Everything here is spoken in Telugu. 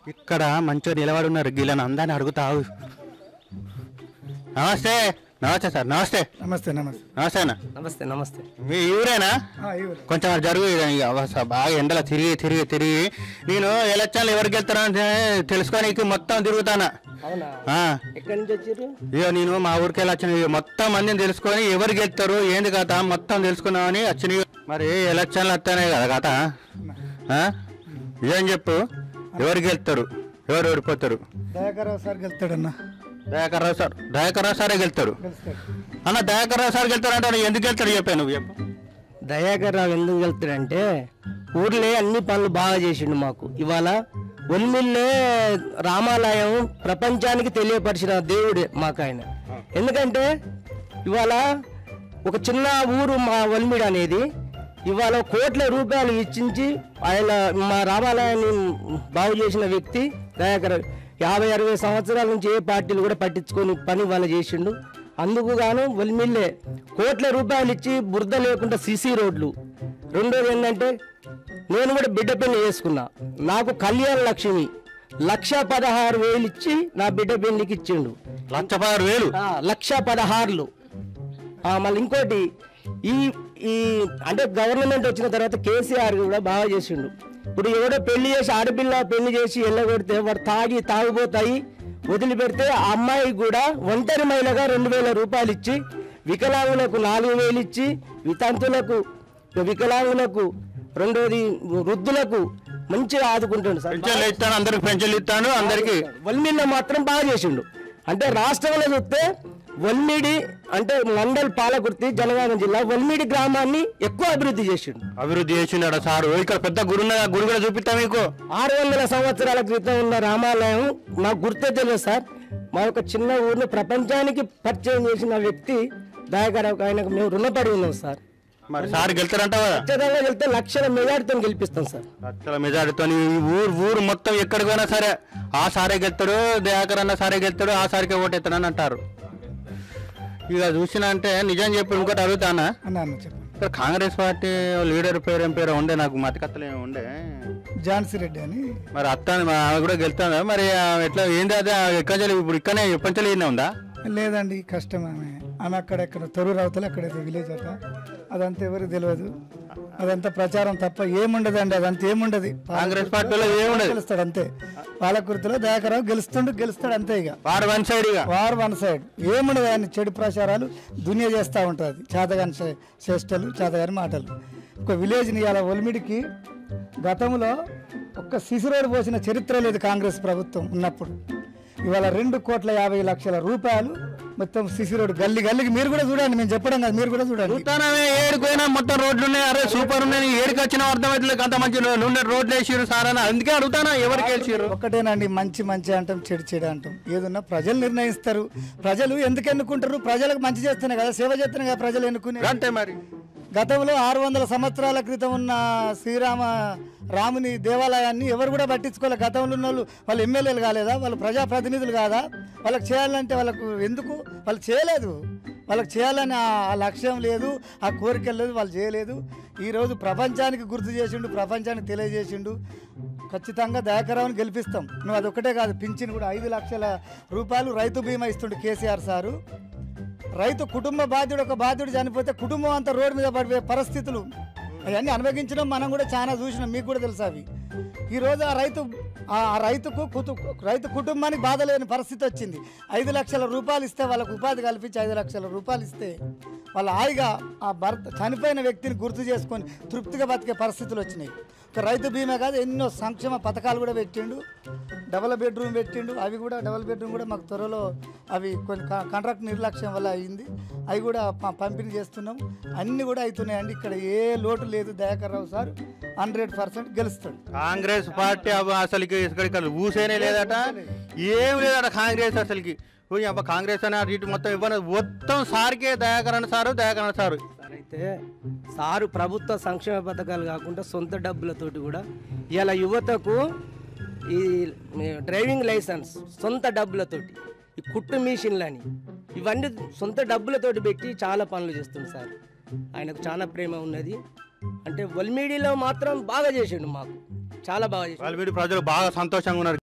ఇక్కడ మంచిగా నిలబడి ఉన్నారు గీళ్ళని అందరిని అడుగుతావు నమస్తే నమస్తే సార్ నమస్తే నమస్తే నమస్తే నమస్తే అన్న నమస్తే నమస్తే మీ ఊరేనా ఆ, ఇవ్వరు. కొంచెం అటు జరుగు ఇక ఇక అవస్థ బాగా ఎండలో తిరిగి తిరిగి తిరిగి నేను ఎలక్షన్లు ఎవరికి వెళ్తానంటే తెలుసుకోనికి మొత్తం తిరుగుతానా అవునా ఆ, ఎక్కడి నుంచి వచ్చారు ఇక నేను మా ఊరికి వెళ్ళి వచ్చిన ఇక మొత్తం మందిని తెలుసుకొని ఎవరికి వెళ్తారు ఏంది కథ మొత్తం తెలుసుకున్నామని వచ్చిన మరి ఎలక్షన్లు వస్తానే కదా కథ ఆ? ఏం చెప్పు ఎవరికి వెళ్తారు ఎవరు ఓడిపోతారు దయాకరావు సార్ గెలుస్తాడన్న దయాకర్రావు సార్ దయాకర్రావు సారే గెలుతాడు గెలుస్తాడు అన్న దయాకర్రావు సార్ గెలుతాడు అంటే ఎందుకు వెళ్తాడు చెప్పాను నువ్వు చెప్పు దయాకర్ రావు ఎందుకు వెళ్తాడంటే ఊర్లే అన్ని పనులు బాగా చేసిండు మాకు ఇవాళ ఒల్మిల్లే రామాలయం ప్రపంచానికి తెలియపరిచిన దేవుడే మాకు ఆయన ఎందుకంటే ఇవాళ ఒక చిన్న ఊరు మా ఒల్మిడి అనేది ఇవాళ కోట్ల రూపాయలు వెచ్చించి ఆయన మా రామాలయాన్ని బాగు చేసిన వ్యక్తి దయాకర్ యాభై అరవై సంవత్సరాల నుంచి ఏ పార్టీలు కూడా పట్టించుకొని పని వాళ్ళ చేసిండు అందుకు గాను ఒలిమిల్లే కోట్ల రూపాయలు ఇచ్చి బురద లేకుండా సిసి రోడ్లు రెండోది ఏంటంటే నేను కూడా బిడ్డ పెళ్లి చేసుకున్నా నాకు కళ్యాణ లక్ష్మి లక్ష పదహారు వేలు ఇచ్చి నా బిడ్డ పెళ్లికి ఇచ్చిండు లక్ష పదహారు వేలు ఆ, లక్ష పదహారులు ఆ, మళ్ళీ ఇంకోటి ఈ ఈ అంటే గవర్నమెంట్ వచ్చిన తర్వాత కేసీఆర్ కూడా బాగా చేసిండు ఇప్పుడు ఎవడో పెళ్లి చేసి ఆడపిల్ల పెళ్లి చేసి ఎల్లగొడితే వాడు తాగి తాగిపోతాయి వదిలిపెడితే ఆ అమ్మాయి కూడా ఒంటరి మహిళగా రెండు వేల రూపాయలు ఇచ్చి వికలాంగులకు నాలుగు వేలు ఇచ్చి వితంతులకు వికలాంగులకు రెండోది వృద్ధులకు మంచిగా ఆదుకుంటుండు సార్ పెన్షన్లు ఇస్తాను అందరికి పెన్షన్లు ఇస్తాను అందరికి వల్మిడిలో మాత్రం బాగా చేసిండు అంటే రాష్ట్రంలో చూస్తే వల్మిడి అంటే మండల్ పాలకుర్తి జనగామ జిల్లా వల్మిడి గ్రామాన్ని ఎక్కువ అభివృద్ధి చేసిండు అభివృద్ధి చేసినాడు సారు ఇక్కడ పెద్ద గుడి ఉన్నది, ఆ గుడి కూడా చూపిస్తా మీకు ఆరు వందల సంవత్సరాల క్రితం ఉన్న రామాలయం మాకు గుర్తే తెలియదు సార్ మా యొక్క చిన్న ఊరిని ప్రపంచానికి పరిచయం చేసిన వ్యక్తి దయాకర్ ఆయనకు మేము రుణపడి ఉన్నాం సార్ మరి సార్ గెలుతారంట కదా ఖచ్చితంగా వెళ్తే లక్షల మెజార్టీతో గెలిపిస్తాం సార్ లక్షల మెజారిటీతో ఈ ఊరు ఊరు మొత్తం ఎక్కడికి పోయినా సరే ఆ సారే గెలుతాడు దయాకర్ అన్న సారే గెలుతాడు ఆ సారికే ఓటెత్తాడని అంటారు ఇక చూసినా అంటే నిజం చెప్పి ఇంకోటి అడుగుతానా అన్న అన్న చెప్పండి ఇక్కడ కాంగ్రెస్ పార్టీ లీడర్ పేరు ఏం పేరు ఉండే నాకు మతకత్తలు ఏమి ఉండే ఝాన్సీ రెడ్డి అని మరి అత్తాను ఆమె కూడా గెలుతుందా మరి ఆ ఎట్లా ఏంది అదే ఎక్కడ ఇప్పుడు ఇక్కడనే ఎప్పటి నుంచి ఉందా లేదండి కష్టం ఆమె ఆమె అక్కడెక్కడ తొరూరు అవతల అక్కడైతే విలేజ్ అట అదంతా ఎవరికి తెలియదు అదంతా ప్రచారం తప్ప ఏముండదండి అదంతా ఏముండదు కాంగ్రెస్ పార్టీలో ఏముండదు గెలుస్తాడు అంతే పాలకుర్తిలో దయాకరావు గెలుస్తుండు గెలుస్తాడు అంతే ఇక వారు వన్ సైడ్ ఇక వార్ వన్ సైడ్ ఏముండదు ఆయన చెడు ప్రచారాలు దునియా చేస్తూ ఉంటుంది చేతగాని చే- చేష్టలు చేతగాని మాటలు ఒక విలేజ్ని ఇవాళ ఒలిమిడికి గతంలో ఒక్క సిసిరోడు పోసిన చరిత్ర లేదు కాంగ్రెస్ ప్రభుత్వం ఉన్నప్పుడు ఇవాళ రెండు కోట్ల యాభై లక్షల రూపాయలు మొత్తం సిసిరోడ్ గల్లి గల్లికి మీరు కూడా చూడండి మేము చెప్పడం కాదు మీరు కూడా చూడండి చూస్తానమే ఏడుకోయినా మొత్తం రోడ్లు ఉన్నాయి అరే సూపర్ ఉన్నాయి ఏడుకి వచ్చిన అర్థమవుతుంది అంత మంచి నుండి రోడ్లు వేసిరు సార్ అని అందుకే అడుగుతానా ఎవరికి వేసిరు ఒక్కటేనండి మంచి మంచి అంటాం చెడు చెడు అంటాం ఏదన్నా ప్రజలు నిర్ణయిస్తారు ప్రజలు ఎందుకు ఎన్నుకుంటారు ప్రజలకు మంచి చేస్తున్నారు కదా సేవ చేస్తున్నారు కదా ప్రజలు ఎన్నుకునే అంతే మరి గతంలో ఆరు వందల సంవత్సరాల క్రితం ఉన్న శ్రీరామ రాముని దేవాలయాన్ని ఎవరు కూడా పట్టించుకోలే గతంలో ఉన్న వాళ్ళు వాళ్ళు ఎమ్మెల్యేలు కాలేదా వాళ్ళు ప్రజాప్రతినిధులు కాదా వాళ్ళకి చేయాలంటే వాళ్ళకు ఎందుకు వాళ్ళు చేయలేదు వాళ్ళకి చేయాలని ఆ ఆ లక్ష్యం లేదు ఆ కోరిక లేదు వాళ్ళు చేయలేదు ఈరోజు ప్రపంచానికి గుర్తు చేసిండు ప్రపంచానికి తెలియజేసిండు ఖచ్చితంగా దయాకరావుని గెలిపిస్తాం నువ్వు అదొక్కటే కాదు పింఛన్ కూడా ఐదు లక్షల రూపాయలు రైతు బీమా ఇస్తుండు కేసీఆర్ సారు రైతు కుటుంబ బాధ్యుడు ఒక బాధ్యుడు చనిపోతే కుటుంబం అంతా రోడ్డు మీద పడిపోయే పరిస్థితులు అవన్నీ అనుభవించడం మనం కూడా చాలా చూసినాం మీకు కూడా తెలుసు అవి ఈరోజు ఆ రైతు ఆ రైతుకు కుటు రైతు కుటుంబానికి బాధ లేని పరిస్థితి వచ్చింది ఐదు లక్షల రూపాయలు ఇస్తే వాళ్ళకు ఉపాధి కల్పించి ఐదు లక్షల రూపాయలు ఇస్తే వాళ్ళ హాయిగా ఆ భర్త చనిపోయిన వ్యక్తిని గుర్తు చేసుకొని తృప్తిగా బతికే పరిస్థితులు వచ్చినాయి ఒక రైతు బీమా కాదు ఎన్నో సంక్షేమ పథకాలు కూడా పెట్టిండు డబల్ బెడ్రూమ్ పెట్టిండు అవి కూడా డబల్ బెడ్రూమ్ కూడా మాకు త్వరలో అవి కొన్ని కా- కాంట్రాక్ట్ నిర్లక్ష్యం వల్ల అయింది అవి కూడా ప- పంపిణీ చేస్తున్నాం అన్నీ కూడా అవుతున్నాయండి ఇక్కడ ఏ లోటు లేదు Dayakar Rao sir hundred percent గెలుస్తాడు కాంగ్రెస్ పార్టీ అవ- అసలుకి ఇక్కడ ఊసేనే లేదట ఏం లేదట కాంగ్రెస్ అసలుకి ఓ అబ్బా కాంగ్రెస్ అని అటు ఇటు మొత్తం ఇవ్వను మొత్తం సార్కే దయాకరణ సారు దయాకరణ సారు సార్ అయితే సారు ప్రభుత్వ సంక్షేమ పథకాలు కాకుండా సొంత డబ్బులతోటి కూడా ఇలా యువతకు ఈ డ్రైవింగ్ లైసెన్స్ సొంత డబ్బులతోటి ఈ కుట్టు మిషన్లని ఇవన్నీ సొంత డబ్బులతోటి పెట్టి చాలా పనులు చేస్తుంది సార్ ఆయనకు చాలా ప్రేమ ఉన్నది అంటే వల్మీడిలో మాత్రం బాగా చేసిండు మాకు చాలా బాగా చేసిండు వాళ్ళు వీడి ప్రజలు బాగా సంతోషంగా ఉన్నారు